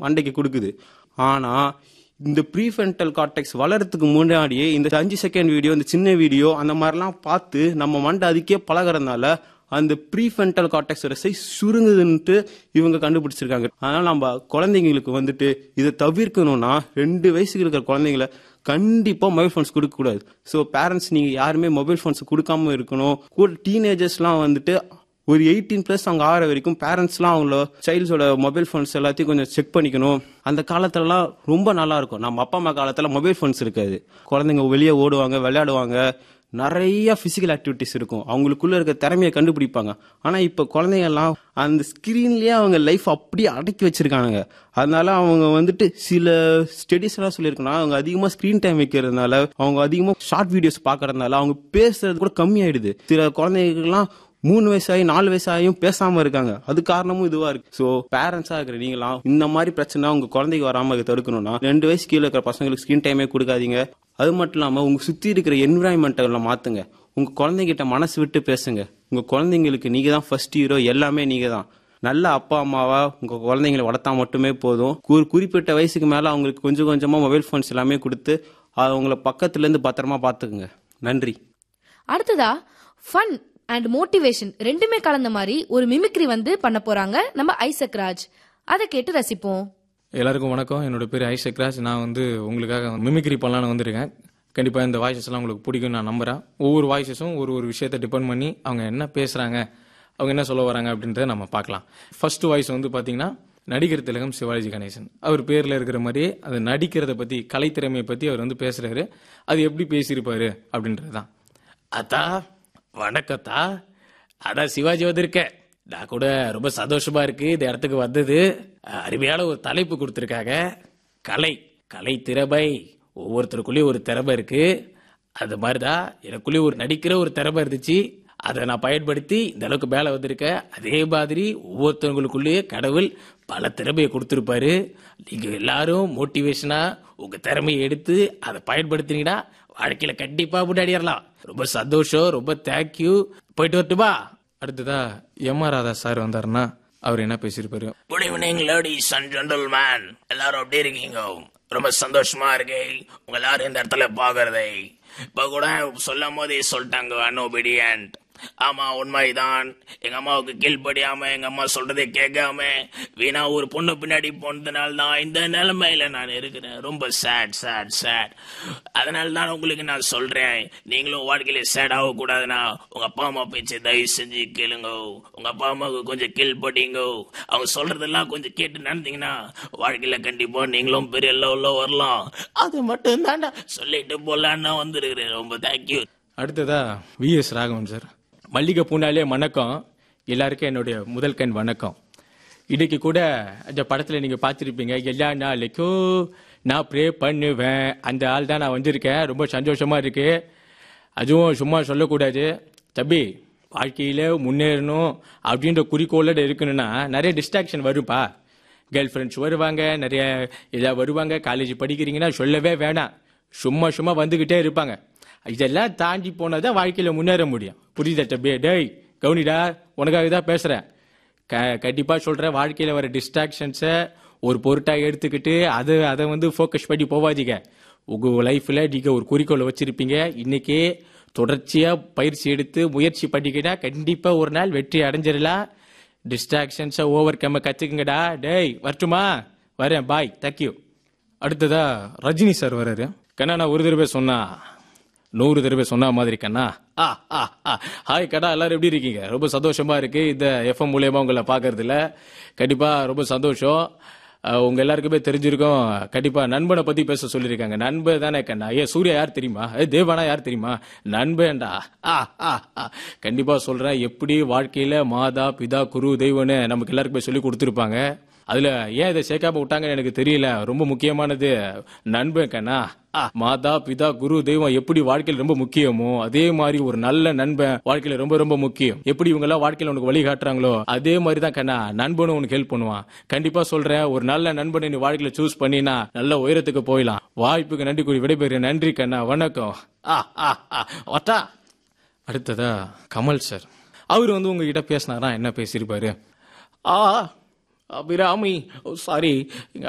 மண்டைக்கு கொடுக்குது ஆனா இந்த ப்ரீஃபென்டல் கார்டெக்ஸ் வளர்றதுக்கு முன்னாடியே இந்த அஞ்சு செகண்ட் வீடியோ இந்த சின்ன வீடியோ அந்த மாதிரிலாம் பார்த்து நம்ம மண்டை அதுக்கே பழகுறதுனால அந்த ப்ரீஃபென்டல் கார்டெக்ஸோட சைஸ் சுருங்குதுன்ட்டு இவங்க கண்டுபிடிச்சிருக்காங்க அதனால நம்ம குழந்தைங்களுக்கு வந்துட்டு இதை தவிர்க்கணும்னா ரெண்டு வயசுக்கு இருக்கிற குழந்தைங்கள கண்டிப்பா மொபைல் ஃபோன்ஸ் கொடுக்க கூடாது ஸோ பேரண்ட்ஸ் நீங்க யாருமே மொபைல் ஃபோன்ஸ் கொடுக்காம இருக்கணும் கூட டீனேஜர்ஸ்லாம் வந்துட்டு ஒரு எயிட்டீன் ப்ளஸ் அவங்க ஆகிற வரைக்கும் பேரண்ட்ஸ்லாம் அவங்கள சைல்ட்ஸோட மொபைல் ஃபோன்ஸ் எல்லாத்தையும் கொஞ்சம் செக் பண்ணிக்கணும் அந்த காலத்துலலாம் ரொம்ப நல்லா இருக்கும் நம்ம அப்பா அம்மா காலத்தில் மொபைல் ஃபோன்ஸ் இருக்காது குழந்தைங்க வெளியே ஓடுவாங்க விளையாடுவாங்க நிறைய பிசிக்கல் ஆக்டிவிட்டிஸ் இருக்கும் அவங்களுக்குள்ள இருக்க திறமையை கண்டுபிடிப்பாங்க ஆனா இப்ப குழந்தைங்க எல்லாம் அந்த ஸ்கிரீன்லயே அவங்க லைஃப் அப்படியே அடக்கி வச்சிருக்காங்க அதனால அவங்க வந்துட்டு சில ஸ்டடிஸ் எல்லாம் சொல்லியிருக்கணும் அவங்க அதிகமா ஸ்கிரீன் டைம் வைக்கிறதுனால அவங்க அதிகமா ஷார்ட் வீடியோஸ் பாக்குறதுனால அவங்க பேசுறது கூட கம்மியாயிடுது சில குழந்தைங்களுக்குலாம் மூணு வயசாகி நாலு வயசாகியும் பேசாம இருக்காங்க அது காரணமும் இதுவா இருக்கு சோ பேரண்ட்ஸா இருக்கிற நீங்களாம் இந்த மாதிரி பிரச்சனை உங்க குழந்தைக்கு வராம தடுக்கணும்னா ரெண்டு வயசு கீழே இருக்கிற பசங்களுக்கு ஸ்கிரீன் டைமே கொடுக்காதீங்க அது மட்டும் இல்லாம உங்க சுத்தி இருக்கிற என்விரான்மெண்ட்டை மாத்துங்க உங்க குழந்தைகிட்ட மனசு விட்டு பேசுங்க உங்க குழந்தைங்களுக்கு நீங்க தான் ஃபர்ஸ்ட் ஹீரோ எல்லாமே நீங்க தான் நல்ல அப்பா அம்மாவா உங்க குழந்தைங்களை வளர்த்தா மட்டுமே போதும் ஒரு குறிப்பிட்ட வயசுக்கு மேல அவங்களுக்கு கொஞ்சம் கொஞ்சமா மொபைல் ஃபோன்ஸ் எல்லாமே கொடுத்து அவங்கள பக்கத்துல இருந்து பத்திரமா பாத்துக்குங்க நன்றி அடுத்ததா ஃபன் அண்ட் மோட்டிவேஷன் ரெண்டுமே கலந்த மாதிரி ஒரு மிமிக்ரி வந்து பண்ண போறாங்க நம்ம ஐசக் ராஜ் அதை கேட்டு ரசிப்போம் எல்லாருக்கும் வணக்கம் என்னோட பேர் ஐசக் ராஜ் நான் வந்து உங்களுக்காக மிமிக்ரி பண்ணலான்னு வந்திருக்கேன் கண்டிப்பாக இந்த வாய்ஸஸ் எல்லாம் உங்களுக்கு பிடிக்கும் நான் நம்புறேன் ஒவ்வொரு வாய்ஸஸும் ஒரு ஒரு விஷயத்தை டிபெண்ட் பண்ணி அவங்க என்ன பேசுறாங்க அவங்க என்ன சொல்ல வராங்க அப்படின்றத நம்ம பார்க்கலாம் ஃபர்ஸ்ட் வாய்ஸ் வந்து பார்த்தீங்கன்னா நடிகர் திலகம் சிவாஜி கணேசன் அவர் பேர்ல இருக்கிற மாதிரியே அது நடிக்கிறத பத்தி கலைத்திறமையை பத்தி அவர் வந்து பேசுறாரு அது எப்படி பேசியிருப்பாரு அப்படின்றது தான் அத்தா வணக்கத்தா அதான் சிவாஜி வந்திருக்கேன் நான் கூட ரொம்ப சந்தோஷமா இருக்கு இந்த இடத்துக்கு வந்தது அருமையான ஒரு தலைப்பு கொடுத்துருக்காங்க கலை கலை திறமை ஒவ்வொருத்தருக்குள்ளேயும் ஒரு திறமை இருக்கு அது மாதிரிதான் எனக்குள்ளேயும் ஒரு நடிக்கிற ஒரு திறமை இருந்துச்சு அதை நான் பயன்படுத்தி இந்த அளவுக்கு மேலே வந்திருக்கேன் அதே மாதிரி ஒவ்வொருத்தவங்களுக்குள்ளேயே கடவுள் பல திறமையை கொடுத்துருப்பாரு நீங்க எல்லாரும் மோட்டிவேஷனா உங்க திறமையை எடுத்து அதை பயன்படுத்தினீங்கன்னா வாழ்க்கையில கண்டிப்பா முன்னாடிடலாம் ரொம்ப சந்தோஷம் ரொம்ப தேங்க்யூ போயிட்டு வரட்டுமா அடுத்ததா எம் ஆர் ராதா சார் வந்தாருன்னா அவர் என்ன பேசியிருப்பாரு good evening ladies and gentlemen எல்லாரும் எப்படி இருக்கீங்க ரொம்ப சந்தோஷமா இருக்கு உங்க எல்லாரும் இந்த இடத்துல பாக்குறதை இப்ப கூட சொல்லும் போதே சொல்லிட்டாங்க அன்ஒபீடியன்ட் ஆமா உண்மைதான் எங்க அம்மாவுக்கு கீழ்ப்படியாம எங்க அம்மா சொல்றதை கேட்காம வீணா ஒரு பொண்ணு பின்னாடி போனதுனால தான் இந்த நிலைமையில நான் இருக்கிறேன் ரொம்ப சேட் சேட் சேட் அதனால தான் உங்களுக்கு நான் சொல்றேன் நீங்களும் வாழ்க்கையில சேட் ஆக கூடாதுன்னா உங்க அப்பா அம்மா பேச்சை தயவு செஞ்சு கேளுங்க உங்க அப்பா அம்மாவுக்கு கொஞ்சம் கீழ்ப்படிங்க அவங்க சொல்றதெல்லாம் கொஞ்சம் கேட்டு நடந்தீங்கன்னா வாழ்க்கையில கண்டிப்பா நீங்களும் பெரிய லெவல்ல வரலாம் அது மட்டும் தான்டா சொல்லிட்டு போலான்னு வந்திருக்கிறேன் ரொம்ப தேங்க்யூ அடுத்ததா வி எஸ் ராகவன் சார் மல்லிகை பூனாலே வணக்கம் எல்லாருக்கும் என்னுடைய முதல் கண் வணக்கம் இன்னைக்கு கூட அந்த படத்துல நீங்க பார்த்திருப்பீங்க எல்லா நாளைக்கும் நான் ப்ரே பண்ணுவேன் அந்த ஆள் தான் நான் வந்திருக்கேன் ரொம்ப சந்தோஷமா இருக்கு அதுவும் சும்மா சொல்லக்கூடாது தம்பி வாழ்க்கையில முன்னேறணும் அப்படின்ற குறிக்கோளோட இருக்கணும்னா நிறைய டிஸ்ட்ராக்ஷன் வரும்பா கேர்ள் ஃப்ரெண்ட்ஸ் வருவாங்க நிறைய இதாக வருவாங்க காலேஜ் படிக்கிறீங்கன்னா சொல்லவே வேணாம் சும்மா சும்மா வந்துக்கிட்டே இருப்பாங்க இதெல்லாம் தாண்டி போனால் வாழ்க்கையில் முன்னேற முடியும் புரியுதா தம்பி டேய் கவுனிடா உனக்காக தான் பேசுகிறேன் க கண்டிப்பாக சொல்கிறேன் வாழ்க்கையில் வர டிஸ்ட்ராக்ஷன்ஸை ஒரு பொருட்டாக எடுத்துக்கிட்டு அதை அதை வந்து ஃபோக்கஸ் பண்ணி போவாதீங்க உங்கள் லைஃப்பில் நீங்கள் ஒரு குறிக்கோளை வச்சுருப்பீங்க இன்றைக்கே தொடர்ச்சியாக பயிற்சி எடுத்து முயற்சி பண்ணிக்கிட்டா கண்டிப்பாக ஒரு நாள் வெற்றி அடைஞ்சிடலாம் டிஸ்ட்ராக்ஷன்ஸை ஓவர் கம்ம கற்றுக்குங்கடா டேய் வரட்டுமா வரேன் பாய் தேங்க்யூ அடுத்ததா ரஜினி சார் வராரு கண்ணா நான் ஒரு தடவை சொன்னா நூறு தடவை சொன்ன மாதிரி கண்ணா ஆ ஆ ஆ ஹாய் கண்ணா எல்லாரும் எப்படி இருக்கீங்க ரொம்ப சந்தோஷமா இருக்கு இந்த எஃப்எம் மூலியமா உங்களை பார்க்கறதுல கண்டிப்பா ரொம்ப சந்தோஷம் அஹ், உங்க எல்லாருக்குமே தெரிஞ்சிருக்கும் கண்டிப்பா நண்பனை பத்தி பேச சொல்லியிருக்காங்க நண்பன் தானே கண்ணா ஏ சூர்யா யார் தெரியுமா ஏ தேவானா யார் தெரியுமா நண்பன்டா ஆ ஆ ஆ கண்டிப்பா சொல்றேன் எப்படி வாழ்க்கையில மாதா பிதா குரு தெய்வம்னு நமக்கு எல்லாருக்குமே சொல்லி கொடுத்துருப்பாங்க அதுல ஏன் இதை சேர்க்காம விட்டாங்கன்னு எனக்கு தெரியல ரொம்ப முக்கியமானது நண்பன் கண்ணா ஆ, மாதா பிதா குரு தெய்வம் எப்படி வாழ்க்கையில் ரொம்ப முக்கியமோ அதே மாதிரி ஒரு நல்ல நண்பன் வாழ்க்கையில ரொம்ப ரொம்ப முக்கியம் எப்படி இவங்க எல்லாம் வாழ்க்கையில உனக்கு வழி காட்டுறாங்களோ அதே மாதிரி தான் கண்ணா நண்பனும் உனக்கு ஹெல்ப் பண்ணுவான் கண்டிப்பா சொல்றேன் ஒரு நல்ல நண்பனை நீ வாழ்க்கையில சூஸ் பண்ணினா நல்ல உயரத்துக்கு போயிடலாம் வாய்ப்புக்கு நன்றி கூறி விடைபெறுகிறேன் நன்றி கண்ணா வணக்கம் ஆ ஆ ஆ ஒட்டா அடுத்ததா கமல் சார் அவர் வந்து உங்ககிட்ட பேசினாரா என்ன பேசியிருப்பாரு ஆ அபிராமி சாரி